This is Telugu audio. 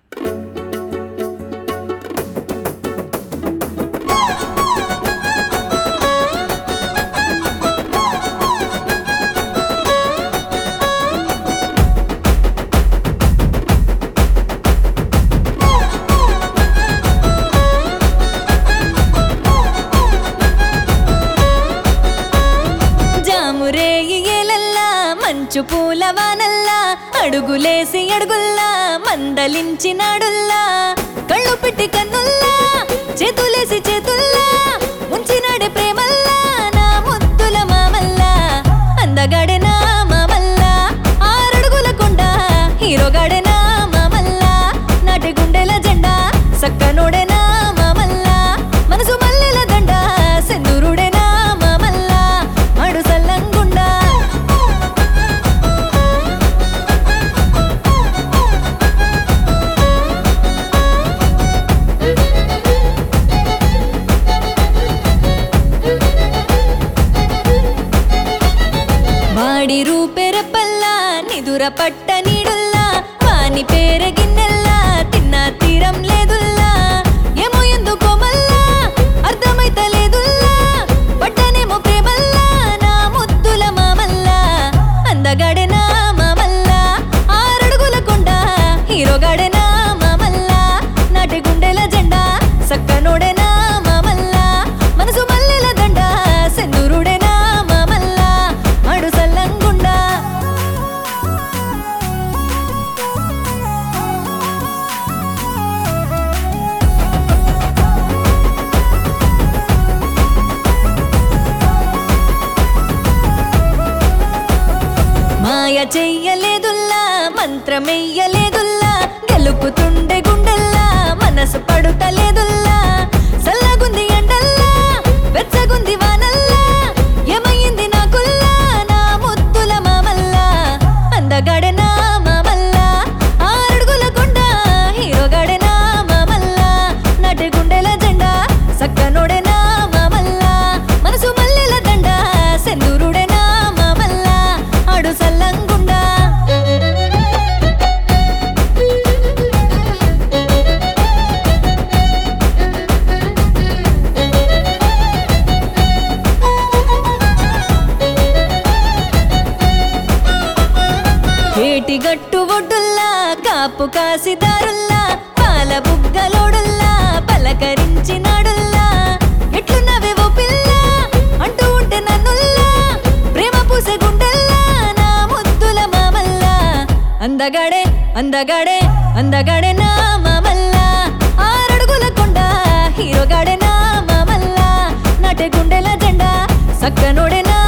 జామురేయి ఏలల్లా మంచు పూల వానల్లా అడుగులేసి అడుగుల్లా మందలించినాడుల్లా కళ్ళు పెట్టి కన్నుల్లా చేతులేసి చేతుల్లా ఉంచినాడే ప్రేమల్లా నా ముద్దుల మామల్లా అందగాడే నా మామల్లా ఆరడుగుల కొండ హీరోగాడే నా మామల్లా నాటి గుండెల జెండా సక్కనోడే నా మామల్లా మనసు మల్లెల దండ సెందూరుడే నా మామల్లా అడు సల్లంగుండా వాడి రూపెరపల్లా నిదుర పట్ట నీడుల్లా వాని పేరగిన్నెల్లా తిన్న తీరం లేదుల్లా ఏమో ఎందుకో మల్లా అర్థమైతలేదుల్లా పడ్డనేమో ప్రేమల్లా నా ముద్దుల మామల్లా అందగాడే నా మామల్లా ఆరడుగుల కొండ హీరోగాడే నా మామల్లా నాటి గుండెల జెండా సక్కనోడే నా మామల్లా మనసు మల్లెల దండ సెందూరుడే నా మామల్లా అడు సల్లంగుండా మాయ చెయ్యలేదుల్లా మంత్రమెయ్యలేదుల్లా గెలుపుతుండే గుండెల్లా మనసు పడుతలేదుల్లా సల్లగుంది ఎండల్లా వెచ్చగుంది వానల్లా ఏమయ్యింది నాకుల్లా నా ముద్దుల మామల్లా అందగాడే నా మామల్లా ఆరడుగుల కొండ హీరోగాడే నా మామల్లా నాటి గుండెల జెండా సక్కనోడే నా మామల్లా మనసు మల్లెల దండ సెందూరుడే నా మామల్లా ఆడు సల్లంగుండా ఏటి గట్టు ఒడ్డుల్లా కాపు కాసిదారుల్లా పాల బుగ్గలోడుల్లా పలకరించినాడుల్లా ఎట్లున్నవే ఓ పిల్ల అంటూ ఉంటే నన్నుల్లా ప్రేమ పూసే గుండెల్లా నా ముద్దుల మామల్లా అందగాడే అందగాడే అందగాడే నా మామల్లా ఆరడుగుల కొండ హీరోగాడే నా మామల్లా నాటే గుండెల జెండా సక్కనోడే నా